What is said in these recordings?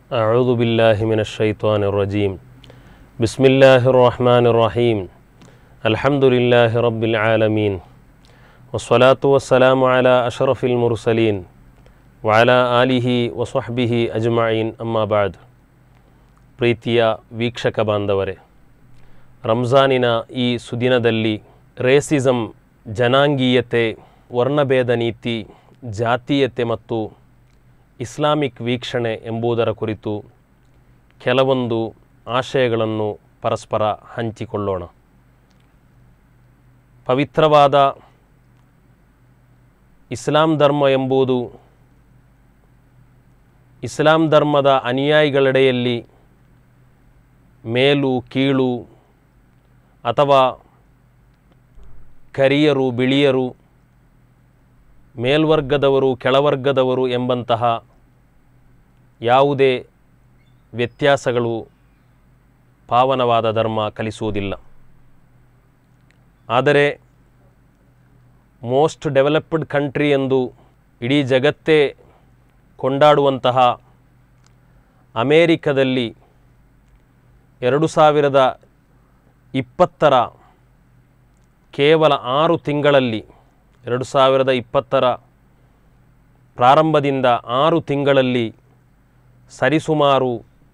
أعوذ بالله من الشيطان الرجيم بسم الله الرحمن الرحيم الحمد لله رب العالمين والصلاة والسلام على أشرف المرسلين وعلى آله وصحبه أجمعين أما بعد ಪ್ರೀತಿಯ ವೀಕ್ಷಕ ಬಾಂಧವರೇ ರಂಜಾನಿನ ಈ ಸುದಿನದಲ್ಲಿ ರೇಸಿಸಮ್ ಜನಾಂಗೀಯತೆ ವರ್ಣಭೇದ ನೀತಿ ಜಾತೀಯತೆ ಮತ್ತು ಇಸ್ಲಾಮಿಕ್ ವೀಕ್ಷಣೆ ಎಂಬುದರ ಕುರಿತು ಕೆಲವೊಂದು ಆಶಯಗಳನ್ನು ಪರಸ್ಪರ ಹಂಚಿಕೊಳ್ಳೋಣ ಪವಿತ್ರವಾದ ಇಸ್ಲಾಂ ಧರ್ಮ ಎಂಬುದು ಇಸ್ಲಾಂ ಧರ್ಮದ ಅನುಯಾಯಿಗಳೆಡೆಯಲ್ಲಿ ಮೇಲು ಕೀಳು ಅಥವಾ ಕರಿಯರು ಬಿಳಿಯರು ಮೇಲ್ವರ್ಗದವರು ಕೆಳವರ್ಗದವರು ಎಂಬಂತಹ ಯಾವುದೇ ವ್ಯತ್ಯಾಸಗಳು ಪಾವನವಾದ ಧರ್ಮ ಕಲಿಸುವುದಿಲ್ಲ ಆದರೆ ಮೋಸ್ಟ್ ಡೆವಲಪ್ಡ್ ಕಂಟ್ರಿ ಎಂದು ಇಡೀ ಜಗತ್ತೇ ಕೊಂಡಾಡುವಂತಹ ಅಮೇರಿಕದಲ್ಲಿ ಎರಡು ಸಾವಿರದ ಇಪ್ಪತ್ತರ ಕೇವಲ ಆರು ತಿಂಗಳಲ್ಲಿ ಎರಡು ಸಾವಿರದ ಇಪ್ಪತ್ತರ ಪ್ರಾರಂಭದಿಂದ ಆರು ತಿಂಗಳಲ್ಲಿ ಸರಿಸುಮಾರು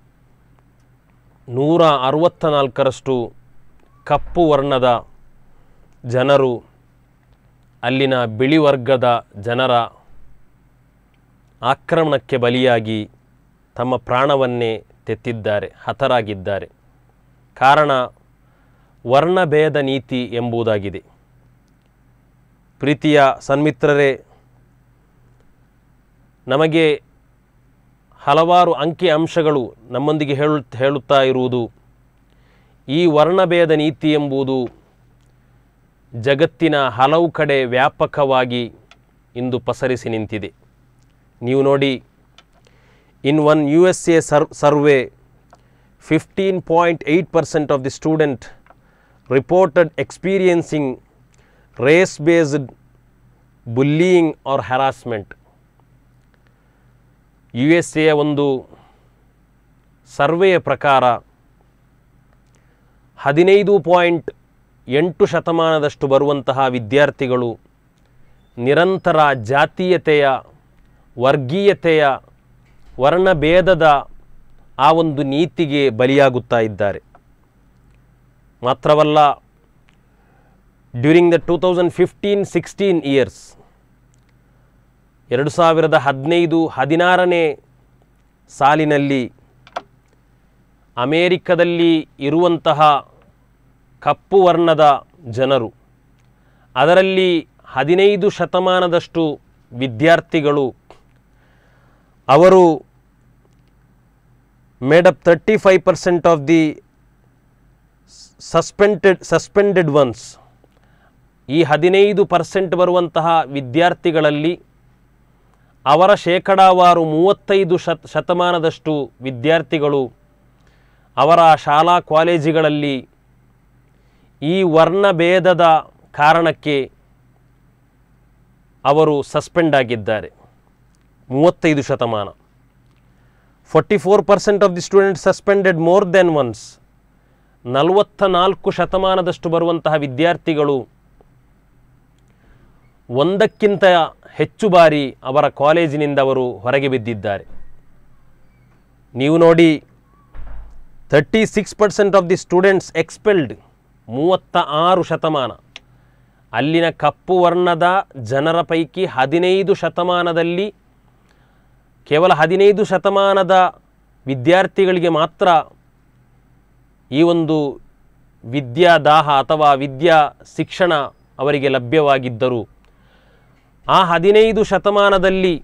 ನೂರ ಅರವತ್ತ ನಾಲ್ಕರಷ್ಟು ಕಪ್ಪು ವರ್ಣದ ಜನರು ಅಲ್ಲಿನ ಬಿಳಿ ವರ್ಗದ ಜನರ ಆಕ್ರಮಣಕ್ಕೆ ಬಲಿಯಾಗಿ ತಮ್ಮ ಪ್ರಾಣವನ್ನೇ ತೆತ್ತಿದ್ದಾರೆ ಹತರಾಗಿದ್ದಾರೆ ಕಾರಣ ವರ್ಣಭೇದ ನೀತಿ ಎಂಬುದಾಗಿದೆ ಪ್ರೀತಿಯ ಸನ್ಮಿತ್ರರೇ ನಮಗೆ ಹಲವಾರು ಅಂಕಿ ಅಂಶಗಳು ನಮ್ಮೊಂದಿಗೆ ಹೇಳು ಹೇಳುತ್ತಾ ಇರುವುದು ಈ ವರ್ಣಭೇದ ನೀತಿ ಎಂಬುದು ಜಗತ್ತಿನ ಹಲವು ಕಡೆ ವ್ಯಾಪಕವಾಗಿ ಇಂದು ಪಸರಿಸಿ ನಿಂತಿದೆ ನೀವು ನೋಡಿ in one U S A ಸರ್ survey fifteen point eight percent of the student reported experiencing race based bullying or harassment U S ಎಯ ಒಂದು ಸರ್ವೆಯ ಪ್ರಕಾರ ಹದಿನೈದು ಪಾಯಿಂಟ್ ಎಂಟು ಶತಮಾನದಷ್ಟು ಬರುವಂತಹ ವಿದ್ಯಾರ್ಥಿಗಳು ನಿರಂತರ ಜಾತೀಯತೆಯ ವರ್ಗೀಯತೆಯ ವರ್ಣಭೇದದ ಆ ಒಂದು ನೀತಿಗೆ ಬಲಿಯಾಗುತ್ತಾ ಇದ್ದಾರೆ ಮಾತ್ರವಲ್ಲ during the two thousand fifteen sixteen years ಎರಡು ಸಾವಿರದ ಹದಿನೈದು ಹದಿನಾರನೇ ಸಾಲಿನಲ್ಲಿ ಅಮೇರಿಕದಲ್ಲಿ ಇರುವಂತಹ ಕಪ್ಪು ವರ್ಣದ ಜನರು ಅದರಲ್ಲಿ ಹದಿನೈದು ಶತಮಾನದಷ್ಟು ವಿದ್ಯಾರ್ಥಿಗಳು ಅವರು made up thirty five percent of the suspended suspended once ಈ ಹದಿನೈದು ಪರ್ಸೆಂಟ್ ಬರುವಂತಹ ವಿದ್ಯಾರ್ಥಿಗಳಲ್ಲಿ ಅವರ ಶೇಕಡಾವಾರು ಮೂವತ್ತೈದು ಶತ ಶತಮಾನದಷ್ಟು ವಿದ್ಯಾರ್ಥಿಗಳು ಅವರ ಶಾಲಾ ಕಾಲೇಜುಗಳಲ್ಲಿ ಈ ವರ್ಣಭೇದದ ಕಾರಣಕ್ಕೆ ಅವರು ಸಸ್ಪೆಂಡ್ ಆಗಿದ್ದಾರೆ ಮೂವತ್ತೈದು ಶತಮಾನ forty four percent of the student suspended more than once ನಲವತ್ತ ನಾಲ್ಕು ಶತಮಾನದಷ್ಟು ಬರುವಂತಹ ವಿದ್ಯಾರ್ಥಿಗಳು ಒಂದಕ್ಕಿಂತ ಹೆಚ್ಚು ಬಾರಿ ಅವರ ಕಾಲೇಜಿನಿಂದ ಅವರು ಹೊರಗೆ ಬಿದ್ದಿದ್ದಾರೆ ನೀವು ನೋಡಿ thirty six percent of the students expelled ಮೂವತ್ತ ಆರು ಶತಮಾನ ಅಲ್ಲಿನ ಕಪ್ಪು ವರ್ಣದ ಜನರ ಪೈಕಿ ಹದಿನೈದು ಶತಮಾನದಲ್ಲಿ ಕೇವಲ ಹದಿನೈದು ಶತಮಾನದ ವಿದ್ಯಾರ್ಥಿಗಳಿಗೆ ಮಾತ್ರ ಈ ಒಂದು ವಿದ್ಯಾದಾಹ ಅಥವಾ ವಿದ್ಯಾ ಶಿಕ್ಷಣ ಅವರಿಗೆ ಲಭ್ಯವಾಗಿದ್ದರು ಆ ಹದಿನೈದು ಶತಮಾನದಲ್ಲಿ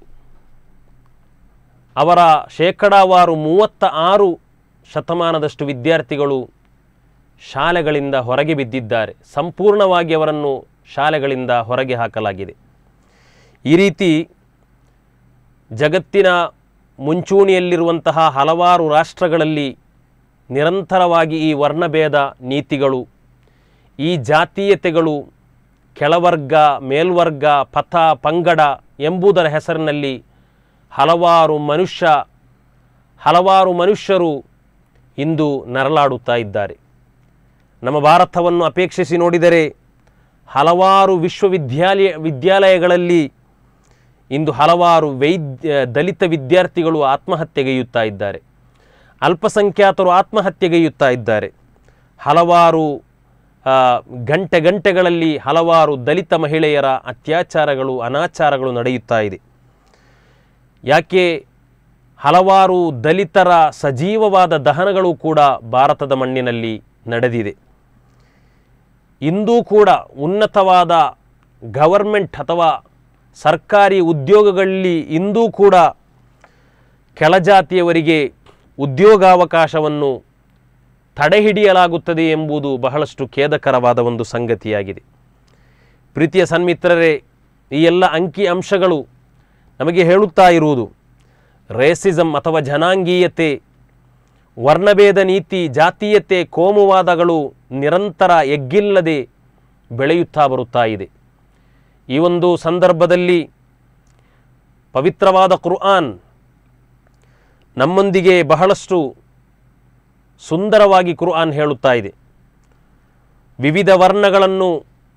ಅವರ ಶೇಕಡಾವಾರು ಮೂವತ್ತ ಆರು ಶತಮಾನದಷ್ಟು ವಿದ್ಯಾರ್ಥಿಗಳು ಶಾಲೆಗಳಿಂದ ಹೊರಗೆ ಬಿದ್ದಿದ್ದಾರೆ ಸಂಪೂರ್ಣವಾಗಿ ಅವರನ್ನು ಶಾಲೆಗಳಿಂದ ಹೊರಗೆ ಹಾಕಲಾಗಿದೆ ಈ ರೀತಿ ಜಗತ್ತಿನ ಮುಂಚೂಣಿಯಲ್ಲಿರುವಂತಹ ಹಲವಾರು ರಾಷ್ಟ್ರಗಳಲ್ಲಿ ನಿರಂತರವಾಗಿ ಈ ವರ್ಣಭೇದ ನೀತಿಗಳು ಈ ಜಾತೀಯತೆಗಳು ಕೆಳವರ್ಗ ಮೇಲ್ವರ್ಗ ಪಥ ಪಂಗಡ ಎಂಬುದರ ಹೆಸರಿನಲ್ಲಿ ಹಲವಾರು ಮನುಷ್ಯ ಹಲವಾರು ಮನುಷ್ಯರು ಇಂದು ನರಳಾಡುತ್ತಾ ಇದ್ದಾರೆ ನಮ್ಮ ಭಾರತವನ್ನು ಅಪೇಕ್ಷಿಸಿ ನೋಡಿದರೆ ಹಲವಾರು ವಿಶ್ವವಿದ್ಯಾಲಯ ವಿದ್ಯಾಲಯಗಳಲ್ಲಿ ಇಂದು ಹಲವಾರು ವೈದ್ಯ ದಲಿತ ವಿದ್ಯಾರ್ಥಿಗಳು ಆತ್ಮಹತ್ಯೆಗೈಯುತ್ತಾ ಇದ್ದಾರೆ ಅಲ್ಪಸಂಖ್ಯಾತರು ಆತ್ಮಹತ್ಯೆಗೈಯುತ್ತಾ ಇದ್ದಾರೆ ಹಲವಾರು ಆ, ಗಂಟೆ ಗಂಟೆಗಳಲ್ಲಿ ಹಲವಾರು ದಲಿತ ಮಹಿಳೆಯರ ಅತ್ಯಾಚಾರಗಳು ಅನಾಚಾರಗಳು ನಡೆಯುತ್ತಾ ಇದೆ ಯಾಕೆ ಹಲವಾರು ದಲಿತರ ಸಜೀವವಾದ ದಹನಗಳು ಕೂಡ ಭಾರತದ ಮಣ್ಣಿನಲ್ಲಿ ನಡೆದಿದೆ ಇಂದೂ ಕೂಡ ಉನ್ನತವಾದ ಗವರ್ಮೆಂಟ್ ಅಥವಾ ಸರ್ಕಾರಿ ಉದ್ಯೋಗಗಳಲ್ಲಿ ಇಂದೂ ಕೂಡ ಕೆಳಜಾತಿಯವರಿಗೆ ಉದ್ಯೋಗಾವಕಾಶವನ್ನು ತಡೆಹಿಡಿಯಲಾಗುತ್ತದೆ ಎಂಬುದು ಬಹಳಷ್ಟು ಖೇದಕರವಾದ ಒಂದು ಸಂಗತಿಯಾಗಿದೆ ಪ್ರೀತಿಯ ಸನ್ಮಿತ್ರರೇ ಈ ಎಲ್ಲ ಅಂಕಿ ಅಂಶಗಳು ನಮಗೆ ಹೇಳುತ್ತಾ ಇರುವುದು ರೇಸಿಸಮ್ ಅಥವಾ ಜನಾಂಗೀಯತೆ ವರ್ಣಭೇದ ನೀತಿ ಜಾತೀಯತೆ ಕೋಮುವಾದಗಳು ನಿರಂತರ ಎಗ್ಗಿಲ್ಲದೆ ಬೆಳೆಯುತ್ತಾ ಬರುತ್ತಾ ಇದೆ ಈ ಒಂದು ಸಂದರ್ಭದಲ್ಲಿ ಪವಿತ್ರವಾದ ಕುರ್ಆನ್ ನಮ್ಮೊಂದಿಗೆ ಬಹಳಷ್ಟು ಸುಂದರವಾಗಿ ಕುರ್ಆನ್ ಹೇಳುತ್ತಾ ಇದೆ ವಿವಿಧ ವರ್ಣಗಳನ್ನು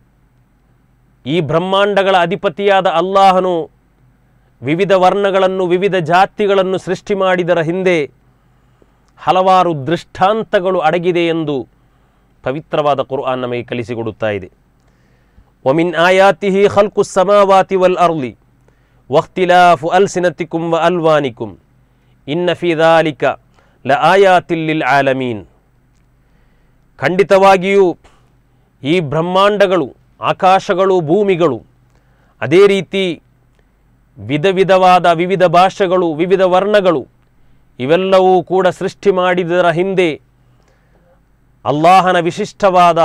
ಈ ಬ್ರಹ್ಮಾಂಡಗಳ ಅಧಿಪತಿಯಾದ ಅಲ್ಲಾಹನು ವಿವಿಧ ವರ್ಣಗಳನ್ನು ವಿವಿಧ ಜಾತಿಗಳನ್ನು ಸೃಷ್ಟಿ ಮಾಡಿದರ ಹಿಂದೆ ಹಲವಾರು ದೃಷ್ಟಾಂತಗಳು ಅಡಗಿದೆ ಎಂದು ಪವಿತ್ರವಾದ ಕುರ್ಆನ್ ನಮಗೆ ಕಲಿಸಿಕೊಡುತ್ತಾ ಇದೆ ಒಮಿನ್ ಆಯಾತಿಹಿ ಖಲ್ಕು ಸಮಾವಾತಿ ವಲ್ ಅರ್ಲಿ ವಖ್ತಿಲಾಫು ಅಲ್ಸಿನತಿಕುಂ ವ ಅಲ್ವಾನಿಕುಂ ಇನ್ನ ಫಿ ದಾಲಿಕ ಲ ಆಯಾತಿಲ್ಲಿಲ್ ಆಲಮೀನ್ ಖಂಡಿತವಾಗಿಯೂ ಈ ಬ್ರಹ್ಮಾಂಡಗಳು ಆಕಾಶಗಳು ಭೂಮಿಗಳು ಅದೇ ರೀತಿ ವಿಧ ವಿಧವಾದ ವಿವಿಧ ಭಾಷೆಗಳು ವಿವಿಧ ವರ್ಣಗಳು ಇವೆಲ್ಲವೂ ಕೂಡ ಸೃಷ್ಟಿ ಮಾಡಿದರ ಹಿಂದೆ ಅಲ್ಲಾಹನ ವಿಶಿಷ್ಟವಾದ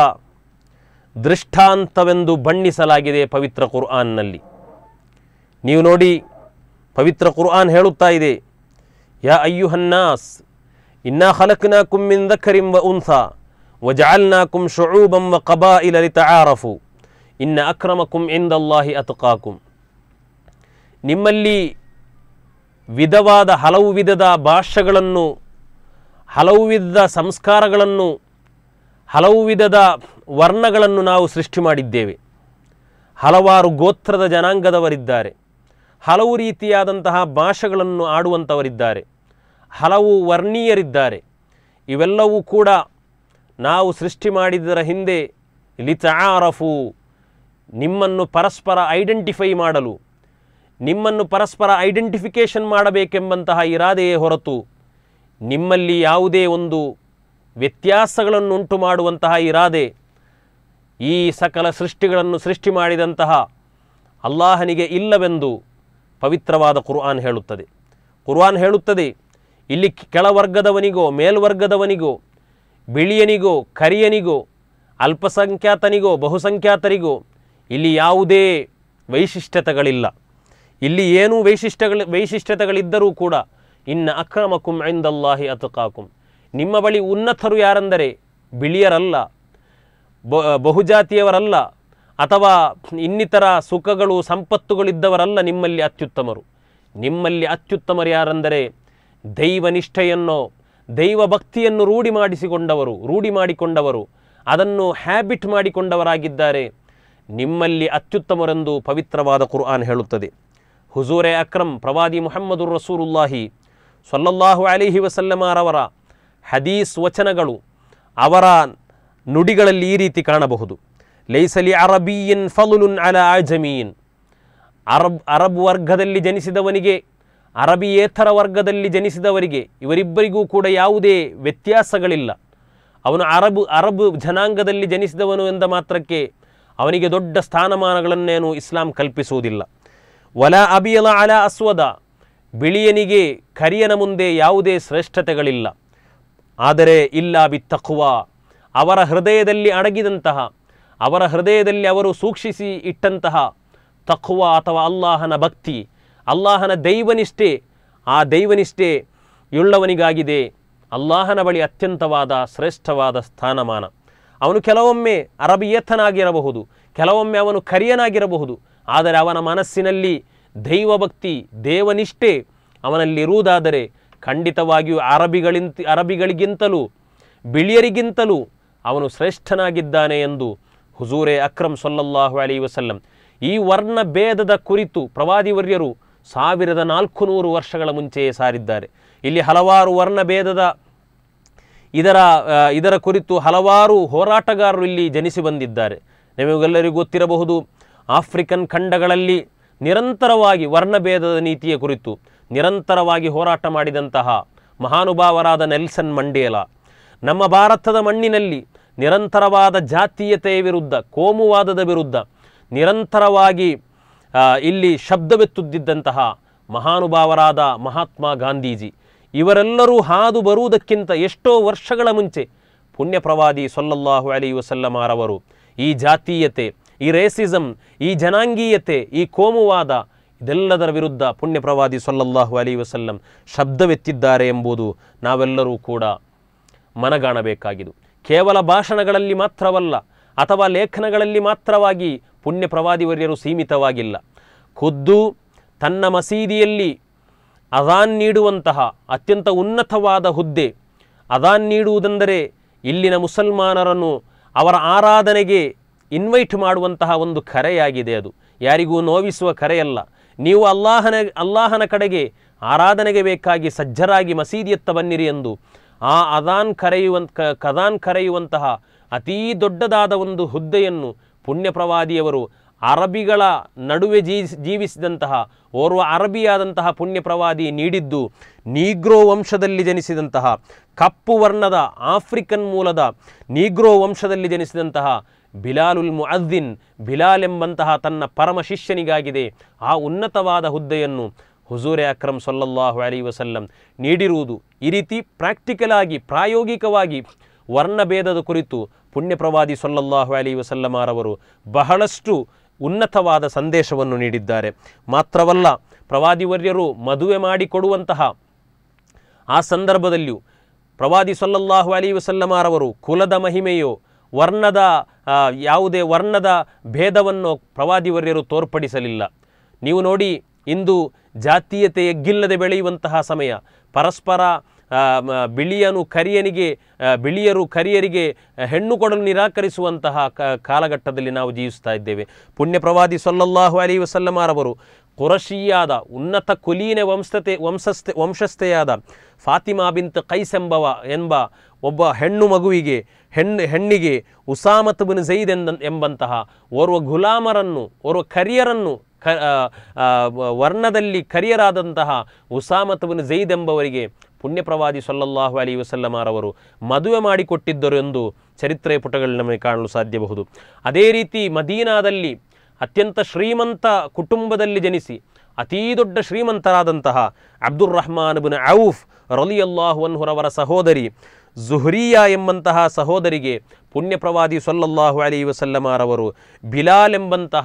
ದೃಷ್ಟಾಂತವೆಂದು ಬಣ್ಣಿಸಲಾಗಿದೆ ಪವಿತ್ರ ಕುರ್ಆನ್ನಲ್ಲಿ ನೀವು ನೋಡಿ ಪವಿತ್ರ ಕುರ್ಆನ್ ಹೇಳುತ್ತಾ ಇದೆ ಯಾ ಅಯ್ಯುಹನ್ನಾಸ್ ಇನ್ನ ಖಲಕ್ನಾಕುಂ ಮಿನ್ ದಖರಿಂ ವ ಉನ್ಸಾ ವಜಅಲ್ನಾಕುಂ ಶುಊಬಂ ವ ಕಬಾಯಿಲ ಲಿತಆರಫು ಇನ್ನ ಅಕ್ರಮಕುಂ ಇಂದಲ್ಲಾಹಿ ಅತ್ಕಾಕುಂ ನಿಮ್ಮಲ್ಲಿ ವಿಧವಾದ ಹಲವು ವಿಧದ ಭಾಷೆಗಳನ್ನು ಹಲವು ವಿಧದ ಸಂಸ್ಕಾರಗಳನ್ನು ಹಲವು ವಿಧದ ವರ್ಣಗಳನ್ನು ನಾವು ಸೃಷ್ಟಿ ಮಾಡಿದ್ದೇವೆ ಹಲವಾರು ಗೋತ್ರದ ಜನಾಂಗದವರಿದ್ದಾರೆ ಹಲವು ರೀತಿಯಾದಂತಹ ಭಾಷೆಗಳನ್ನು ಆಡುವಂಥವರಿದ್ದಾರೆ ಹಲವು ವರ್ಣೀಯರಿದ್ದಾರೆ ಇವೆಲ್ಲವೂ ಕೂಡ ನಾವು ಸೃಷ್ಟಿ ಮಾಡಿದರ ಹಿಂದೆ ಲಿತಾರಫು ನಿಮ್ಮನ್ನು ಪರಸ್ಪರ ಐಡೆಂಟಿಫೈ ಮಾಡಲು ನಿಮ್ಮನ್ನು ಪರಸ್ಪರ ಐಡೆಂಟಿಫಿಕೇಷನ್ ಮಾಡಬೇಕೆಂಬಂತಹ ಇರಾದೆಯೇ ಹೊರತು ನಿಮ್ಮಲ್ಲಿ ಯಾವುದೇ ಒಂದು ವ್ಯತ್ಯಾಸಗಳನ್ನು ಉಂಟು ಮಾಡುವಂತಹ ಇರಾದೆ ಈ ಸಕಲ ಸೃಷ್ಟಿಗಳನ್ನು ಸೃಷ್ಟಿ ಮಾಡಿದಂತಹ ಅಲ್ಲಾಹನಿಗೆ ಇಲ್ಲವೆಂದು ಪವಿತ್ರವಾದ ಕುರ್ಆನ್ ಹೇಳುತ್ತದೆ ಕುರ್ಆನ್ ಹೇಳುತ್ತದೆ ಇಲ್ಲಿ ಕೆಳವರ್ಗದವನಿಗೋ ಮೇಲ್ವರ್ಗದವನಿಗೋ ಬಿಳಿಯನಿಗೋ ಕರಿಯನಿಗೋ ಅಲ್ಪಸಂಖ್ಯಾತನಿಗೋ ಬಹುಸಂಖ್ಯಾತರಿಗೋ ಇಲ್ಲಿ ಯಾವುದೇ ವೈಶಿಷ್ಟ್ಯತೆಗಳಿಲ್ಲ ಇಲ್ಲಿ ಏನೂ ವೈಶಿಷ್ಟ್ಯಗಳ ವೈಶಿಷ್ಟ್ಯತೆಗಳಿದ್ದರೂ ಕೂಡ ಇನ್ನ ಅಕ್ರಮಕುಂ ಐಂದಲ್ಲಾಹಿ ಅತಕಾಕುಂ ನಿಮ್ಮ ಬಳಿ ಉನ್ನತರು ಯಾರೆಂದರೆ ಬಿಳಿಯರಲ್ಲ ಬ ಬಹುಜಾತಿಯವರಲ್ಲ ಅಥವಾ ಇನ್ನಿತರ ಸುಖಗಳು ಸಂಪತ್ತುಗಳಿದ್ದವರಲ್ಲ ನಿಮ್ಮಲ್ಲಿ ಅತ್ಯುತ್ತಮರು ನಿಮ್ಮಲ್ಲಿ ಅತ್ಯುತ್ತಮರು ಯಾರೆಂದರೆ ದೈವನಿಷ್ಠೆಯನ್ನು ದೈವ ಭಕ್ತಿಯನ್ನು ರೂಢಿ ಮಾಡಿಸಿಕೊಂಡವರು ರೂಢಿ ಮಾಡಿಕೊಂಡವರು ಅದನ್ನು ಹ್ಯಾಬಿಟ್ ಮಾಡಿಕೊಂಡವರಾಗಿದ್ದಾರೆ ನಿಮ್ಮಲ್ಲಿ ಅತ್ಯುತ್ತಮರೆಂದು ಪವಿತ್ರವಾದ ಕುರ್ಆನ್ ಹೇಳುತ್ತದೆ ಹುಜೂರೆ ಅಕ್ರಮ್ ಪ್ರವಾದಿ ಮುಹಮ್ಮದುರ್ ರಸೂಲುಲ್ಲಾಹಿ ಸಲ್ಲಲ್ಲಾಹು ಅಲಿಹಿ ವಸಲ್ಲಮಾರವರ ಹದೀಸ್ ವಚನಗಳು ಅವರ ನುಡಿಗಳಲ್ಲಿ ಈ ರೀತಿ ಕಾಣಬಹುದು ಲೈಸಲಿ ಅರಬಿಯನ್ ಫಲುಲುನ್ ಅಲ ಆಜಮೀನ್ ಅರಬ್ ಅರಬ್ ವರ್ಗದಲ್ಲಿ ಜನಿಸಿದವನಿಗೆ ಅರಬಿಯೇತರ ವರ್ಗದಲ್ಲಿ ಜನಿಸಿದವರಿಗೆ ಇವರಿಬ್ಬರಿಗೂ ಕೂಡ ಯಾವುದೇ ವ್ಯತ್ಯಾಸಗಳಿಲ್ಲ ಅವನು ಅರಬ್ ಅರಬ್ ಜನಾಂಗದಲ್ಲಿ ಜನಿಸಿದವನು ಎಂದ ಮಾತ್ರಕ್ಕೆ ಅವನಿಗೆ ದೊಡ್ಡ ಸ್ಥಾನಮಾನಗಳನ್ನೇನು ಇಸ್ಲಾಂ ಕಲ್ಪಿಸುವುದಿಲ್ಲ ವಲ ಅಬಿಯಲ ಅಲ ಅಸ್ವದ ಬಿಳಿಯನಿಗೆ ಕರಿಯನ ಮುಂದೆ ಯಾವುದೇ ಶ್ರೇಷ್ಠತೆಗಳಿಲ್ಲ ಆದರೆ ಇಲ್ಲ ಬಿತ್ತಖುವ ಅವರ ಹೃದಯದಲ್ಲಿ ಅಡಗಿದಂತಹ ಅವರ ಹೃದಯದಲ್ಲಿ ಅವರು ಸೂಕ್ಷಿಸಿ ಇಟ್ಟಂತಹ ತಖುವ ಅಥವಾ ಅಲ್ಲಾಹನ ಭಕ್ತಿ ಅಲ್ಲಾಹನ ದೈವನಿಷ್ಠೆ ಆ ದೈವನಿಷ್ಠೆ ಯುಳ್ಳವನಿಗಾಗಿದೆ ಅಲ್ಲಾಹನ ಬಳಿ ಅತ್ಯಂತವಾದ ಶ್ರೇಷ್ಠವಾದ ಸ್ಥಾನಮಾನ ಅವನು ಕೆಲವೊಮ್ಮೆ ಅರಬಿಯೇತನಾಗಿರಬಹುದು ಕೆಲವೊಮ್ಮೆ ಅವನು ಕರಿಯನಾಗಿರಬಹುದು ಆದರೆ ಅವನ ಮನಸ್ಸಿನಲ್ಲಿ ದೈವಭಕ್ತಿ ದೇವನಿಷ್ಠೆ ಅವನಲ್ಲಿರುವುದಾದರೆ ಖಂಡಿತವಾಗಿಯೂ ಅರಬಿಗಳಿಂತ ಅರಬಿಗಳಿಗಿಂತಲೂ ಬಿಳಿಯರಿಗಿಂತಲೂ ಅವನು ಶ್ರೇಷ್ಠನಾಗಿದ್ದಾನೆ ಎಂದು ಹುಜೂರೆ ಅಕ್ರಮ್ ಸೊಲ್ಲಲ್ಲಾಹು ಅಲಿ ವಸಲ್ಲಂ ಈ ವರ್ಣ ಭೇದದ ಕುರಿತು ಪ್ರವಾದಿವರ್ಯರು ಸಾವಿರದ ನಾಲ್ಕು ನೂರು ವರ್ಷಗಳ ಮುಂಚೆಯೇ ಸಾರಿದ್ದಾರೆ ಇಲ್ಲಿ ಹಲವಾರು ವರ್ಣಭೇದದ ಇದರ ಆ, ಇದರ ಕುರಿತು ಹಲವಾರು ಹೋರಾಟಗಾರರು ಇಲ್ಲಿ ಜನಿಸಿ ಬಂದಿದ್ದಾರೆ ನಿಮಗೆಲ್ಲರಿಗೂ ಗೊತ್ತಿರಬಹುದು ಆಫ್ರಿಕನ್ ಖಂಡಗಳಲ್ಲಿ ನಿರಂತರವಾಗಿ ವರ್ಣಭೇದದ ನೀತಿಯ ಕುರಿತು ನಿರಂತರವಾಗಿ ಹೋರಾಟ ಮಾಡಿದಂತಹ ಮಹಾನುಭಾವರಾದ ನೆಲ್ಸನ್ ಮಂಡೇಲ ನಮ್ಮ ಭಾರತದ ಮಣ್ಣಿನಲ್ಲಿ ನಿರಂತರವಾದ ಜಾತೀಯತೆಯ ವಿರುದ್ಧ ಕೋಮುವಾದದ ವಿರುದ್ಧ ನಿರಂತರವಾಗಿ ಆ, ಇಲ್ಲಿ ಶಬ್ದವೆತ್ತುದ್ದಿದ್ದಂತಹ ಮಹಾನುಭಾವರಾದ ಮಹಾತ್ಮ ಗಾಂಧೀಜಿ ಇವರೆಲ್ಲರೂ ಹಾದು ಬರುವುದಕ್ಕಿಂತ ಎಷ್ಟೋ ವರ್ಷಗಳ ಮುಂಚೆ ಪುಣ್ಯ ಪ್ರವಾದಿ ಸೊಲ್ಲಲ್ಲಾಹು ಅಲಿ ವಸಲ್ಲಮಾರವರು ಈ ಜಾತೀಯತೆ ಈ ರೇಸಿಸಮ್ ಈ ಜನಾಂಗೀಯತೆ ಈ ಕೋಮುವಾದ ಇದೆಲ್ಲದರ ವಿರುದ್ಧ ಪುಣ್ಯ ಪ್ರವಾದಿ ಸೊಲ್ಲಲ್ಲಾಹು ಅಲಿ ವಸಲ್ಲಂ ಶಬ್ದವೆತ್ತಿದ್ದಾರೆ ಎಂಬುದು ನಾವೆಲ್ಲರೂ ಕೂಡ ಮನಗಾಣಬೇಕಾಗಿದು ಕೇವಲ ಭಾಷಣಗಳಲ್ಲಿ ಮಾತ್ರವಲ್ಲ ಅಥವಾ ಲೇಖನಗಳಲ್ಲಿ ಮಾತ್ರವಾಗಿ ಪುಣ್ಯ ಪ್ರವಾದಿವರ್ಯರು ಸೀಮಿತವಾಗಿಲ್ಲ ಖುದ್ದು ತನ್ನ ಮಸೀದಿಯಲ್ಲಿ ಅದಾನ್ ನೀಡುವಂತಹ ಅತ್ಯಂತ ಉನ್ನತವಾದ ಹುದ್ದೆ ಅದಾನ್ ನೀಡುವುದೆಂದರೆ ಇಲ್ಲಿನ ಮುಸಲ್ಮಾನರನ್ನು ಅವರ ಆರಾಧನೆಗೆ ಇನ್ವೈಟ್ ಮಾಡುವಂತಹ ಒಂದು ಕರೆಯಾಗಿದೆ ಅದು ಯಾರಿಗೂ ನೋವಿಸುವ ಕರೆಯಲ್ಲ ನೀವು ಅಲ್ಲಾಹನ ಅಲ್ಲಾಹನ ಕಡೆಗೆ ಆರಾಧನೆಗೆ ಬೇಕಾಗಿ ಸಜ್ಜರಾಗಿ ಮಸೀದಿಯತ್ತ ಬನ್ನಿರಿ ಎಂದು ಆ ಅದಾನ್ ಕರೆಯುವಂತ ಕ- ಕದಾನ್ ಕರೆಯುವಂತಹ ಅತೀ ದೊಡ್ಡದಾದ ಒಂದು ಹುದ್ದೆಯನ್ನು ಪುಣ್ಯ ಪ್ರವಾದಿಯವರು ಅರಬಿಗಳ ನಡುವೆ ಜೀ ಜೀವಿಸಿದಂತಹ ಓರ್ವ ಅರಬಿಯಾದಂತಹ ಪುಣ್ಯ ಪ್ರವಾದಿ ನೀಡಿದ್ದು ನೀಗ್ರೋ ವಂಶದಲ್ಲಿ ಜನಿಸಿದಂತಹ ಕಪ್ಪು ವರ್ಣದ ಆಫ್ರಿಕನ್ ಮೂಲದ ನೀಗ್ರೋ ವಂಶದಲ್ಲಿ ಜನಿಸಿದಂತಹ ಬಿಲಾಲುಲ್ ಮುಅದ್ದಿನ್ ಬಿಲಾಲ್ ಎಂಬಂತಹ ತನ್ನ ಪರಮ ಶಿಷ್ಯನಿಗಾಗಿದೆ ಆ ಉನ್ನತವಾದ ಹುದ್ದೆಯನ್ನು ಹುಜೂರೆ ಅಕ್ರಮ್ ಸೊಲ್ಲಲ್ಲಾಹು ಅಲಿ ವಸಲ್ಲಂ ನೀಡಿರುವುದು ಈ ರೀತಿ ಪ್ರಾಕ್ಟಿಕಲ್ ಆಗಿ ಪ್ರಾಯೋಗಿಕವಾಗಿ ವರ್ಣಭೇದದ ಕುರಿತು ಪುಣ್ಯ ಪ್ರವಾದಿ ಸೊಲ್ಲಲ್ಲಾಹು ಅಲಿ ವಸಲ್ಲಮಾರವರು ಬಹಳಷ್ಟು ಉನ್ನತವಾದ ಸಂದೇಶವನ್ನು ನೀಡಿದ್ದಾರೆ ಮಾತ್ರವಲ್ಲ ಪ್ರವಾದಿವರ್ಯರು ಮದುವೆ ಮಾಡಿಕೊಡುವಂತಹ ಆ ಸಂದರ್ಭದಲ್ಲಿಯೂ ಪ್ರವಾದಿ ಸೊಲ್ಲಲ್ಲಾಹು ಅಲಿ ವಸಲ್ಲಮಾರವರು ಕುಲದ ಮಹಿಮೆಯೋ ವರ್ಣದ ಆ, ಯಾವುದೇ ವರ್ಣದ ಭೇದವನ್ನು ಪ್ರವಾದಿವರ್ಯರು ತೋರ್ಪಡಿಸಲಿಲ್ಲ ನೀವು ನೋಡಿ ಇಂದು ಜಾತೀಯತೆ ಎಗ್ಗಿಲ್ಲದೆ ಬೆಳೆಯುವಂತಹ ಸಮಯ ಪರಸ್ಪರ ಆ, ಮ- ಬಿಳಿಯನು ಕರಿಯನಿಗೆ ಆ, ಬಿಳಿಯರು ಕರಿಯರಿಗೆ ಹೆಣ್ಣು ಕೊಡಲು ನಿರಾಕರಿಸುವಂತಹ ಕ- ಕಾಲಘಟ್ಟದಲ್ಲಿ ನಾವು ಜೀವಿಸ್ತಾ ಇದ್ದೇವೆ ಪುಣ್ಯ ಪ್ರವಾದಿ ಸೊಲ್ಲಲ್ಲಾಹು ಅಲಿ ವಸಲ್ಲಮಾರವರು ಕುರಶಿಯಾದ ಉನ್ನತ ಕುಲೀನ ವಂಶತೆ ವಂಶಸ್ಥೆ ವಂಶಸ್ಥೆಯಾದ ಫಾತಿಮಾ ಬಿಂತ್ ಕೈಸ್ ಎಂಬವ ಎಂಬ ಒಬ್ಬ ಹೆಣ್ಣು ಮಗುವಿಗೆ ಹೆಣ್ಣು ಹೆಣ್ಣಿಗೆ ಉಸಾಮತ್ ಬಿನ್ ಝೈದ್ ಎಂದ ಎಂಬಂತಹ ಓರ್ವ ಗುಲಾಮರನ್ನು ಓರ್ವ ಕರಿಯರನ್ನು ಕ ಆ, ಆ, ವರ್ಣದಲ್ಲಿ ಕರಿಯರಾದಂತಹ ಉಸಾಮತ್ ಬಿನ್ ಝೈದ್ ಎಂಬವರಿಗೆ ಪುಣ್ಯ ಪ್ರವಾದಿ ಸೊಲ್ಲಲ್ಲಾಹು ಅಲಿ ವಸಲ್ಲಮಾರವರು ಮದುವೆ ಮಾಡಿಕೊಟ್ಟಿದ್ದರು ಎಂದು ಚರಿತ್ರೆ ಪುಟಗಳಲ್ಲಿ ನಮಗೆ ಕಾಣಲು ಸಾಧ್ಯಬಹುದು ಅದೇ ರೀತಿ ಮದೀನಾದಲ್ಲಿ ಅತ್ಯಂತ ಶ್ರೀಮಂತ ಕುಟುಂಬದಲ್ಲಿ ಜನಿಸಿ ಅತೀ ದೊಡ್ಡ ಶ್ರೀಮಂತರಾದಂತಹ ಅಬ್ದುರ್ ರಹಮಾನ್ ಬಿನ್ ಔಫ್ ರಲಿಯಲ್ಲಾಹು ಅನ್ಹುರವರ ಸಹೋದರಿ ಜುಹ್ರಿಯಾ ಎಂಬಂತಹ ಸಹೋದರಿಗೆ ಪುಣ್ಯ ಪ್ರವಾದಿ ಸೊಲ್ಲಲ್ಲಾಹು ಅಲಿ ವಸಲ್ಲಮಾರವರು ಬಿಲಾಲ್ ಎಂಬಂತಹ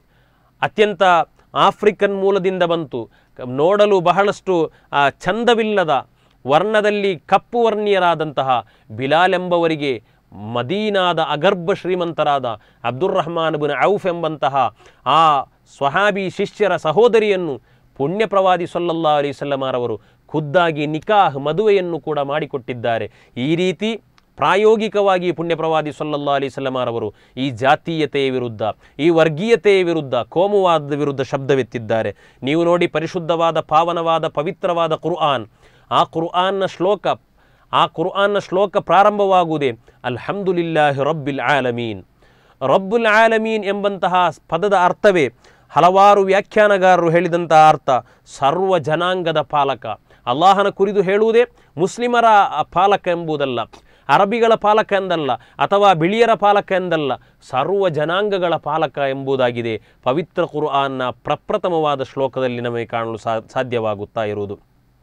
ಅತ್ಯಂತ ಆಫ್ರಿಕನ್ ಮೂಲದಿಂದ ಬಂತು ಕ- ನೋಡಲು ಬಹಳಷ್ಟು ಆ, ಚಂದವಿಲ್ಲದ ವರ್ಣದಲ್ಲಿ ಕಪ್ಪು ವರ್ಣೀಯರಾದಂತಹ ಬಿಲಾಲ್ ಎಂಬವರಿಗೆ ಮದೀನಾದ ಅಗರ್ಭ ಶ್ರೀಮಂತರಾದ ಅಬ್ದುರ್ ರಹಮಾನ್ ಬಿನ್ ಔಫ್ ಎಂಬಂತಹ ಆ ಸ್ವಹಾಬಿ ಶಿಷ್ಯರ ಸಹೋದರಿಯನ್ನು ಪುಣ್ಯ ಪ್ರವಾದಿ ಸೊಲ್ಲಲ್ಲಾ ಅಲಿ ಸಲ್ಲಮಾರವರು ಖುದ್ದಾಗಿ ನಿಕಾಹ್ ಮದುವೆಯನ್ನು ಕೂಡ ಮಾಡಿಕೊಟ್ಟಿದ್ದಾರೆ ಈ ರೀತಿ ಪ್ರಾಯೋಗಿಕವಾಗಿ ಪುಣ್ಯ ಪ್ರವಾದಿ ಸೊಲ್ಲಲ್ಲಾ ಅಲಿ ಸಲ್ಲಮಾರವರು ಈ ಜಾತೀಯತೆಯ ವಿರುದ್ಧ ಈ ವರ್ಗೀಯತೆಯ ವಿರುದ್ಧ ಕೋಮುವಾದದ ವಿರುದ್ಧ ಶಬ್ದವೆತ್ತಿದ್ದಾರೆ ನೀವು ನೋಡಿ ಪರಿಶುದ್ಧವಾದ ಪಾವನವಾದ ಪವಿತ್ರವಾದ ಕುರ್ಆನ್ ಆ ಕುರ್ಆನ್ನ ಶ್ಲೋಕ ಆ ಕುರ್ಆನ್ನ ಶ್ಲೋಕ ಪ್ರಾರಂಭವಾಗುವುದೇ ಅಲ್ಹಮ್ದುಲಿಲ್ಲಾಹಿ ರಬ್ಬಿಲ್ ಆಲಮೀನ್ ರಬ್ಬುಲ್ ಆಲಮೀನ್ ಎಂಬಂತಹ ಪದದ ಅರ್ಥವೇ ಹಲವಾರು ವ್ಯಾಖ್ಯಾನಗಾರರು ಹೇಳಿದಂತಹ ಅರ್ಥ ಸರ್ವ ಜನಾಂಗದ ಪಾಲಕ ಅಲ್ಲಾಹನ ಕುರಿತು ಹೇಳುವುದೇ ಮುಸ್ಲಿಮರ ಪಾಲಕ ಎಂಬುದಲ್ಲ ಅರಬಿಗಳ ಪಾಲಕ ಎಂದಲ್ಲ ಅಥವಾ ಬಿಳಿಯರ ಪಾಲಕ ಎಂದಲ್ಲ ಸರ್ವ ಜನಾಂಗಗಳ ಪಾಲಕ ಎಂಬುದಾಗಿದೆ ಪವಿತ್ರ ಕುರ್ಆನ್ನ ಪ್ರಪ್ರಥಮವಾದ ಶ್ಲೋಕದಲ್ಲಿ ನಮಗೆ ಕಾಣಲು ಸಾ ಸಾಧ್ಯವಾಗುತ್ತಾ ಇರುವುದು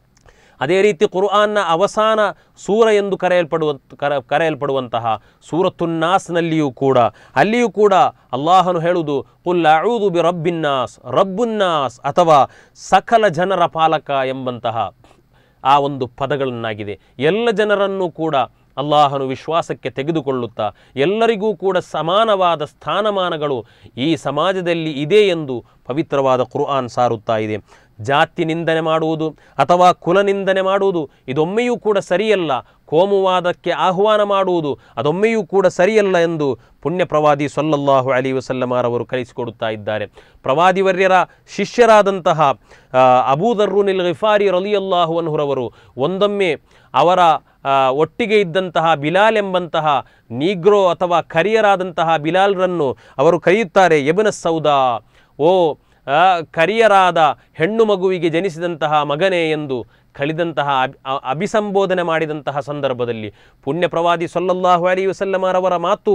ಅದೇ ರೀತಿ ಕುರ್ಆನ್ನ ಅವಸಾನ ಸೂರ ಎಂದು ಕರೆಯಲ್ಪಡುವ ಕರ ಕರೆಯಲ್ಪಡುವಂತಹ ಸೂರತುನ್ನಾಸ್ನಲ್ಲಿಯೂ ಕೂಡ ಅಲ್ಲಿಯೂ ಕೂಡ ಅಲ್ಲಾಹನು ಹೇಳುವುದು ಕುಲ್ ಅಊದು ಬಿ ರಬ್ಬಿನ್ನಾಸ್ ರಬ್ಬುನ್ನಾಸ್ ಅಥವಾ ಸಕಲ ಜನರ ಪಾಲಕ ಎಂಬಂತಹ ಆ ಒಂದು ಪದಗಳನ್ನಾಗಿದೆ ಎಲ್ಲ ಜನರನ್ನು ಕೂಡ ಅಲ್ಲಾಹನು ವಿಶ್ವಾಸಕ್ಕೆ ತೆಗೆದುಕೊಳ್ಳುತ್ತಾ ಎಲ್ಲರಿಗೂ ಕೂಡ ಸಮಾನವಾದ ಸ್ಥಾನಮಾನಗಳು ಈ ಸಮಾಜದಲ್ಲಿ ಇದೆ ಎಂದು ಪವಿತ್ರವಾದ ಕುರ್ಆನ್ ಸಾರುತ್ತಾ ಇದೆ ಜಾತಿ ನಿಂದನೆ ಮಾಡುವುದು ಅಥವಾ ಕುಲ ನಿಂದನೆ ಮಾಡುವುದು ಇದೊಮ್ಮೆಯೂ ಕೂಡ ಸರಿಯಲ್ಲ ಕೋಮುವಾದಕ್ಕೆ ಆಹ್ವಾನ ಮಾಡುವುದು ಅದೊಮ್ಮೆಯೂ ಕೂಡ ಸರಿಯಲ್ಲ ಎಂದು ಪುಣ್ಯ ಪ್ರವಾದಿ ಸೊಲ್ಲಲ್ಲಾಹು ಅಲಿ ವಸಲ್ಲಮಾರವರು ಕಲಿಸಿಕೊಡುತ್ತಾ ಇದ್ದಾರೆ ಪ್ರವಾದಿವರ್ಯರ ಶಿಷ್ಯರಾದಂತಹ ಆ, ಅಬೂದರ್ರುನಿಲ್ ಗಿಫಾರಿ ರಲಿಯಲ್ಲಾಹು ಅನ್ಹುರವರು ಒಂದೊಮ್ಮೆ ಅವರ ಆ, ಒಟ್ಟಿಗೆ ಇದ್ದಂತಹ ಬಿಲಾಲ್ ಎಂಬಂತಹ ನೀಗ್ರೋ ಅಥವಾ ಕರಿಯರಾದಂತಹ ಬಿಲಾಲ್ರನ್ನು ಅವರು ಕರೆಯುತ್ತಾರೆ ಎಬನ ಸೌದಾ ಓ ಆ, ಕರಿಯರಾದ ಹೆಣ್ಣು ಮಗುವಿಗೆ ಜನಿಸಿದಂತಹ ಮಗನೇ ಎಂದು ಕಲಿದಂತಹ ಅಬ್- ಅ- ಅಭಿಸಂಬೋಧನೆ ಮಾಡಿದಂತಹ ಸಂದರ್ಭದಲ್ಲಿ ಪುಣ್ಯ ಪ್ರವಾದಿ ಸೊಲ್ಲಲ್ಲಾಹು ಅಲಿ ವಸಲ್ಲಮರವರ ಮಾತು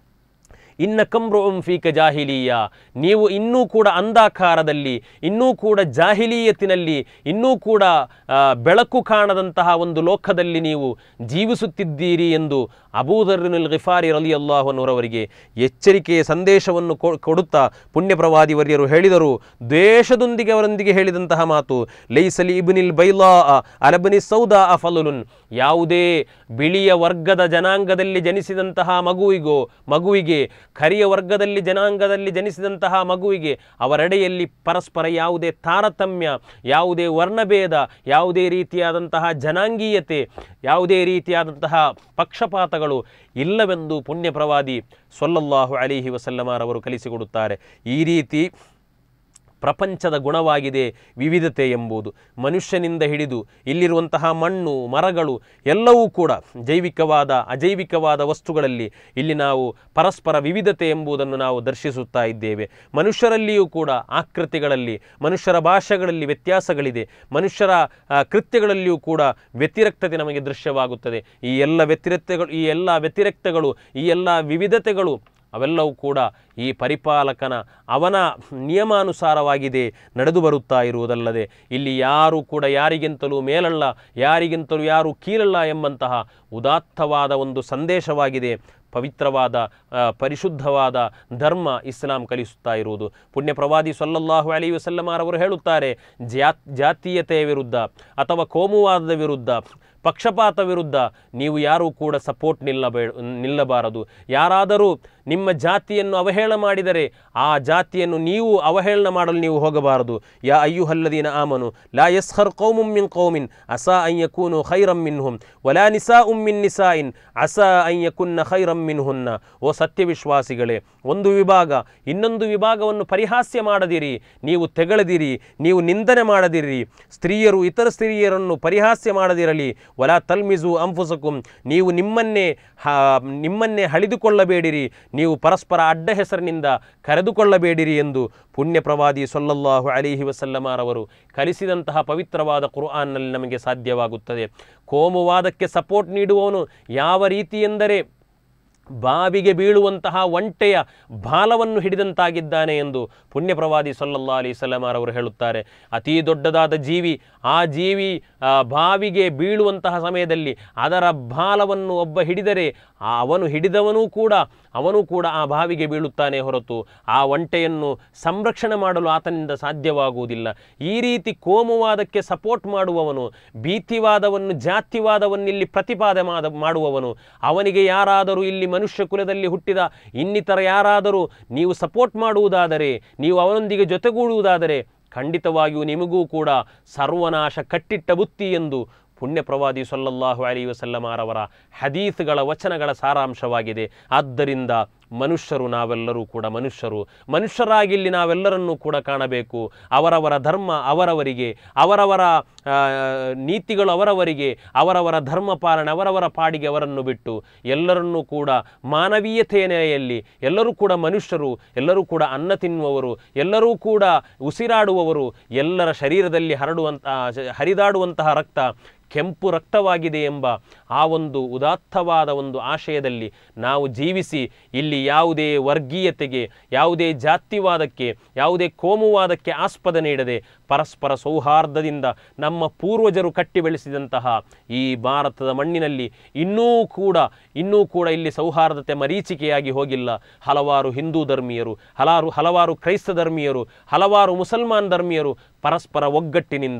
ಇನ್ನ ಕಮ್ರೋಂ ಫೀಕ ಜಾಹಿಲೀಯ ನೀವು ಇನ್ನೂ ಕೂಡ ಅಂಧಾಕಾರದಲ್ಲಿ ಇನ್ನೂ ಕೂಡ ಜಾಹಿಲೀಯತಿನಲ್ಲಿ ಇನ್ನೂ ಕೂಡ ಆ, ಬೆಳಕು ಕಾಣದಂತಹ ಒಂದು ಲೋಕದಲ್ಲಿ ನೀವು ಜೀವಿಸುತ್ತಿದ್ದೀರಿ ಎಂದು ಅಬೂದರ್ರಿನುಲ್ ಗಿಫಾರಿ ರಲಿ ಅಲ್ಲಾಹನವರವರಿಗೆ ಎಚ್ಚರಿಕೆಯ ಸಂದೇಶವನ್ನು ಕೊ- ಕೊಡುತ್ತಾ ಪುಣ್ಯ ಪ್ರವಾದಿ ವರ್ಯರು ಹೇಳಿದರು ದ್ವೇಷದೊಂದಿಗೆ ಅವರೊಂದಿಗೆ ಹೇಳಿದಂತಹ ಮಾತು ಲೈಸಲಿ ಇಬ್ನಿಲ್ ಬೈಲಾ ಅಲಬನಿ ಸೌದಾ ಅಫಲುನ್ ಯಾವುದೇ ಬಿಳಿಯ ವರ್ಗದ ಜನಾಂಗದಲ್ಲಿ ಜನಿಸಿದಂತಹ ಮಗುವಿಗೋ ಮಗುವಿಗೆ ಕರಿಯ ವರ್ಗದಲ್ಲಿ ಜನಾಂಗದಲ್ಲಿ ಜನಿಸಿದಂತಹ ಮಗುವಿಗೆ ಅವರೆಡೆಯಲ್ಲಿ ಪರಸ್ಪರ ಯಾವುದೇ ತಾರತಮ್ಯ ಯಾವುದೇ ವರ್ಣಭೇದ ಯಾವುದೇ ರೀತಿಯಾದಂತಹ ಜನಾಂಗೀಯತೆ ಯಾವುದೇ ರೀತಿಯಾದಂತಹ ಪಕ್ಷಪಾತಗಳು ಇಲ್ಲವೆಂದು ಪುಣ್ಯ ಪ್ರವಾದಿ ಸೊಲ್ಲಲ್ಲಾಹು ಅಲಿಹಿ ವಸಲ್ಲಮಾರವರು ಕಲಿಸಿಕೊಡುತ್ತಾರೆ ಈ ರೀತಿ ಪ್ರಪಂಚದ ಗುಣವಾಗಿದೆ ವಿವಿಧತೆ ಎಂಬುದು ಮನುಷ್ಯನಿಂದ ಹಿಡಿದು ಇಲ್ಲಿರುವಂತಹ ಮಣ್ಣು ಮರಗಳು ಎಲ್ಲವೂ ಕೂಡ ಜೈವಿಕವಾದ ಅಜೈವಿಕವಾದ ವಸ್ತುಗಳಲ್ಲಿ ಇಲ್ಲಿ ನಾವು ಪರಸ್ಪರ ವಿವಿಧತೆ ಎಂಬುದನ್ನು ನಾವು ದರ್ಶಿಸುತ್ತಾ ಇದ್ದೇವೆ ಮನುಷ್ಯರಲ್ಲಿಯೂ ಕೂಡ ಆಕೃತಿಗಳಲ್ಲಿ ಮನುಷ್ಯರ ಭಾಷೆಗಳಲ್ಲಿ ವ್ಯತ್ಯಾಸಗಳಿದೆ ಮನುಷ್ಯರ ಆ, ಕೃತ್ಯಗಳಲ್ಲಿಯೂ ಕೂಡ ವ್ಯತಿರಿಕ್ತತೆ ನಮಗೆ ದೃಶ್ಯವಾಗುತ್ತದೆ ಈ ಎಲ್ಲ ವ್ಯತಿರಿಕ್ತಗಳು ಈ ಎಲ್ಲ ವ್ಯತಿರಿಕ್ತಗಳು ಈ ಎಲ್ಲ ವಿವಿಧತೆಗಳು ಅವೆಲ್ಲವೂ ಕೂಡ ಈ ಪರಿಪಾಲಕನ ಅವನ ನಿಯಮಾನುಸಾರವಾಗಿದೆ ನಡೆದು ಬರುತ್ತಾ ಇರುವುದಲ್ಲದೆ ಇಲ್ಲಿ ಯಾರು ಕೂಡ ಯಾರಿಗಿಂತಲೂ ಮೇಲಲ್ಲ ಯಾರಿಗಿಂತಲೂ ಯಾರು ಕೀಳಲ್ಲ ಎಂಬಂತಹ ಉದಾತ್ತವಾದ ಒಂದು ಸಂದೇಶವಾಗಿದೆ ಪವಿತ್ರವಾದ ಆ, ಪರಿಶುದ್ಧವಾದ ಧರ್ಮ ಇಸ್ಲಾಂ ಕಲಿಸುತ್ತಾ ಇರುವುದು ಪುಣ್ಯ ಪ್ರವಾದಿ ಸೊಲ್ಲಲ್ಲಾಹು ಅಲಿ ವಸಲ್ಲಮಾರವರು ಹೇಳುತ್ತಾರೆ ಜಾತ್ ಜಾತೀಯತೆಯ ವಿರುದ್ಧ ಅಥವಾ ಕೋಮುವಾದದ ವಿರುದ್ಧ ಪಕ್ಷಪಾತ ವಿರುದ್ಧ ನೀವು ಯಾರೂ ಕೂಡ ಸಪೋರ್ಟ್ ನಿಲ್ಲಬೇ ನಿಲ್ಲಬಾರದು ಯಾರಾದರೂ ನಿಮ್ಮ ಜಾತಿಯನ್ನು ಅವಹೇಳನ ಮಾಡಿದರೆ ಆ ಜಾತಿಯನ್ನು ನೀವು ಅವಹೇಳನ ಮಾಡಲು ನೀವು ಹೋಗಬಾರದು ಯಾ ಅಯ್ಯುಹಲ್ಲದೀನ ಆಮನು ಲಾ ಯಸ್ಹರ್ ಕೌಮುಂ ಮಿನ್ ಕೌಮಿನ್ ಅಸಾ ಅನ್ ಯಕೂನು ಖೈರಂ ಮಿನ್ಹುಂ ವಲಾ ನಿಸಾ ಉಮ್ ಮಿನ್ ನಿಸಾಯಿನ್ ಅಸಾ ಅನ್ ಯಕುನ್ನ ಖೈರಂ ಮಿನ್ಹುನ್ನ ಓ ಸತ್ಯವಿಶ್ವಾಸಿಗಳೇ ಒಂದು ವಿಭಾಗ ಇನ್ನೊಂದು ವಿಭಾಗವನ್ನು ಪರಿಹಾಸ್ಯ ಮಾಡದಿರಿ ನೀವು ತೆಗೆಳದಿರಿ ನೀವು ನಿಂದನೆ ಮಾಡದಿರಿ ಸ್ತ್ರೀಯರು ಇತರ ಸ್ತ್ರೀಯರನ್ನು ಪರಿಹಾಸ್ಯ ಮಾಡದಿರಲಿ ವಲಾ ತಲ್ಮಿಜು ಅಂಫುಸಕುಂ ನೀವು ನಿಮ್ಮನ್ನೇ ಹ- ನಿಮ್ಮನ್ನೇ ಹಳಿದುಕೊಳ್ಳಬೇಡಿರಿ ನೀವು ಪರಸ್ಪರ ಅಡ್ಡ ಹೆಸರಿನಿಂದ ಕರೆದುಕೊಳ್ಳಬೇಡಿರಿ ಎಂದು ಪುಣ್ಯ ಪ್ರವಾದಿ ಸೊಲ್ಲಲ್ಲಾಹು ಅಲಿಹಿ ವಸಲ್ಲಮಾರವರು ಕಲಿಸಿದಂತಹ ಪವಿತ್ರವಾದ ಕುರ್ಆನ್ನಲ್ಲಿ ನಮಗೆ ಸಾಧ್ಯವಾಗುತ್ತದೆ ಕೋಮುವಾದಕ್ಕೆ ಸಪೋರ್ಟ್ ನೀಡುವವನು ಯಾವ ರೀತಿ ಎಂದರೆ ಬಾವಿಗೆ ಬೀಳುವಂತಹ ಒಂಟೆಯ ಬಾಲವನ್ನು ಹಿಡಿದಂತಾಗಿದ್ದಾನೆ ಎಂದು ಪುಣ್ಯ ಪ್ರವಾದಿ ಸೊಲ್ಲಲ್ಲಾ ಅಲಿ ಸಲ್ಲಮಾರವರು ಹೇಳುತ್ತಾರೆ ಅತೀ ದೊಡ್ಡದಾದ ಜೀವಿ ಆ ಜೀವಿ ಆ, ಬಾವಿಗೆ ಬೀಳುವಂತಹ ಸಮಯದಲ್ಲಿ ಅದರ ಬಾಲವನ್ನು ಒಬ್ಬ ಹಿಡಿದರೆ ಆ ಅವನು ಹಿಡಿದವನೂ ಕೂಡ ಅವನು ಕೂಡ ಆ ಬಾವಿಗೆ ಬೀಳುತ್ತಾನೆ ಹೊರತು ಆ ಒಂಟೆಯನ್ನು ಸಂರಕ್ಷಣೆ ಮಾಡಲು ಆತನಿಂದ ಸಾಧ್ಯವಾಗುವುದಿಲ್ಲ ಈ ರೀತಿ ಕೋಮುವಾದಕ್ಕೆ ಸಪೋರ್ಟ್ ಮಾಡುವವನು ಭೀತಿವಾದವನ್ನು ಜಾತಿವಾದವನ್ನು ಇಲ್ಲಿ ಪ್ರತಿಪಾದನೆ ಮಾಡ ಮಾಡುವವನು ಅವನಿಗೆ ಯಾರಾದರೂ ಇಲ್ಲಿ ಮನುಷ್ಯ ಕುಲದಲ್ಲಿ ಹುಟ್ಟಿದ ಇನ್ನಿತರ ಯಾರಾದರೂ ನೀವು ಸಪೋರ್ಟ್ ಮಾಡುವುದಾದರೆ ನೀವು ಅವನೊಂದಿಗೆ ಜೊತೆಗೂಡುವುದಾದರೆ ಖಂಡಿತವಾಗಿಯೂ ನಿಮಗೂ ಕೂಡ ಸರ್ವನಾಶ ಕಟ್ಟಿಟ್ಟ ಬುತ್ತಿ ಎಂದು ಪುಣ್ಯ ಪ್ರವಾದಿ ಸೊಲ್ಲಲ್ಲಾಹು ಅಲಿ ವಸಲ್ಲಮಾರವರ ಹದೀಸ್ಗಳ ವಚನಗಳ ಸಾರಾಂಶವಾಗಿದೆ ಆದ್ದರಿಂದ ಮನುಷ್ಯರು ನಾವೆಲ್ಲರೂ ಕೂಡ ಮನುಷ್ಯರು ಮನುಷ್ಯರಾಗಿ ಇಲ್ಲಿ ನಾವೆಲ್ಲರನ್ನೂ ಕೂಡ ಕಾಣಬೇಕು ಅವರವರ ಧರ್ಮ ಅವರವರಿಗೆ ಅವರವರ ಆ, ನೀತಿಗಳು ಅವರವರಿಗೆ ಅವರವರ ಧರ್ಮ ಪಾಲನೆ ಅವರವರ ಪಾಡಿಗೆ ಅವರನ್ನು ಬಿಟ್ಟು ಎಲ್ಲರನ್ನೂ ಕೂಡ ಮಾನವೀಯತೆಯ ನೆಲೆಯಲ್ಲಿ ಎಲ್ಲರೂ ಕೂಡ ಮನುಷ್ಯರು ಎಲ್ಲರೂ ಕೂಡ ಅನ್ನ ತಿನ್ನುವವರು ಎಲ್ಲರೂ ಕೂಡ ಉಸಿರಾಡುವವರು ಎಲ್ಲರ ಶರೀರದಲ್ಲಿ ಹರಡುವಂಥ ಹರಿದಾಡುವಂತಹ ರಕ್ತ ಕೆಂಪು ರಕ್ತವಾಗಿದೆ ಎಂಬ ಆ ಒಂದು ಉದಾತ್ತವಾದ ಒಂದು ಆಶಯದಲ್ಲಿ ನಾವು ಜೀವಿಸಿ ಇಲ್ಲಿ ಯಾವುದೇ ವರ್ಗೀಯತೆಗೆ ಯಾವುದೇ ಜಾತಿವಾದಕ್ಕೆ ಯಾವುದೇ ಕೋಮುವಾದಕ್ಕೆ ಆಸ್ಪದ ನೀಡದೆ ಪರಸ್ಪರ ಸೌಹಾರ್ದದಿಂದ ನಮ್ಮ ಪೂರ್ವಜರು ಕಟ್ಟಿ ಬೆಳೆಸಿದಂತಹ ಈ ಭಾರತದ ಮಣ್ಣಿನಲ್ಲಿ ಇನ್ನೂ ಕೂಡ ಇನ್ನೂ ಕೂಡ ಇಲ್ಲಿ ಸೌಹಾರ್ದತೆ ಮರೀಚಿಕೆಯಾಗಿ ಹೋಗಿಲ್ಲ ಹಲವಾರು ಹಿಂದೂ ಧರ್ಮೀಯರು ಹಲವಾರು ಹಲವಾರು ಕ್ರೈಸ್ತ ಧರ್ಮೀಯರು ಹಲವಾರು ಮುಸಲ್ಮಾನ್ ಧರ್ಮೀಯರು ಪರಸ್ಪರ ಒಗ್ಗಟ್ಟಿನಿಂದ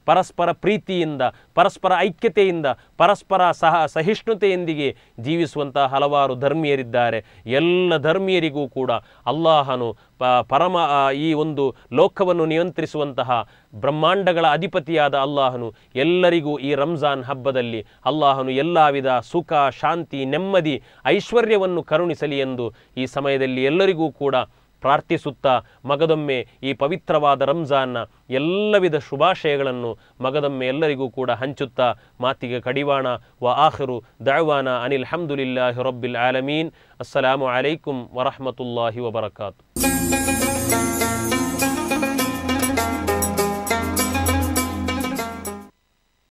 ಪರಸ್ಪರ ಪ್ರೀತಿಯಿಂದ ಪರಸ್ಪರ ಐಕ್ಯತೆಯಿಂದ ಪರಸ್ಪರ ಸಹ ಸಹಿಷ್ಣುತೆಯೊಂದಿಗೆ ಜೀವಿಸುವಂತಹ ಹಲವಾರು ಧರ್ಮೀಯರಿದ್ದಾರೆ ಎಲ್ಲ ಧರ್ಮೀಯರಿಗೂ ಕೂಡ ಅಲ್ಲಾಹನು ಪ ಪರಮ ಆ, ಈ ಒಂದು ಲೋಕವನ್ನು ನಿಯಂತ್ರಿಸುವಂತಹ ಬ್ರಹ್ಮಾಂಡಗಳ ಅಧಿಪತಿಯಾದ ಅಲ್ಲಾಹನು ಎಲ್ಲರಿಗೂ ಈ ರಂಜಾನ್ ಹಬ್ಬದಲ್ಲಿ ಅಲ್ಲಾಹನು ಎಲ್ಲ ವಿಧ ಸುಖ ಶಾಂತಿ ನೆಮ್ಮದಿ ಐಶ್ವರ್ಯವನ್ನು ಕರುಣಿಸಲಿ ಎಂದು ಈ ಸಮಯದಲ್ಲಿ ಎಲ್ಲರಿಗೂ ಕೂಡ ಪ್ರಾರ್ಥಿಸುತ್ತಾ ಮಗದೊಮ್ಮೆ ಈ ಪವಿತ್ರವಾದ ರಂಜಾನ್ನ ಎಲ್ಲ ವಿಧ ಶುಭಾಶಯಗಳನ್ನು ಮಗದೊಮ್ಮೆ ಎಲ್ಲರಿಗೂ ಕೂಡ ಹಂಚುತ್ತಾ ಮಾತಿಗೆ ಕಡಿವಾಣ ವ ಆಖಿರು ದಅವಾನ ಅನಿಲ್ ಹಮ್ದುಲಿಲ್ಲಾಹಿ ರಬ್ಬಿಲ್ ಆಲಮೀನ್ ಅಸ್ಸಲಾಮು ಅಲೈಕುಂ ವರಹಮತುಲ್ಲಾಹಿ ವಬರಕಾತು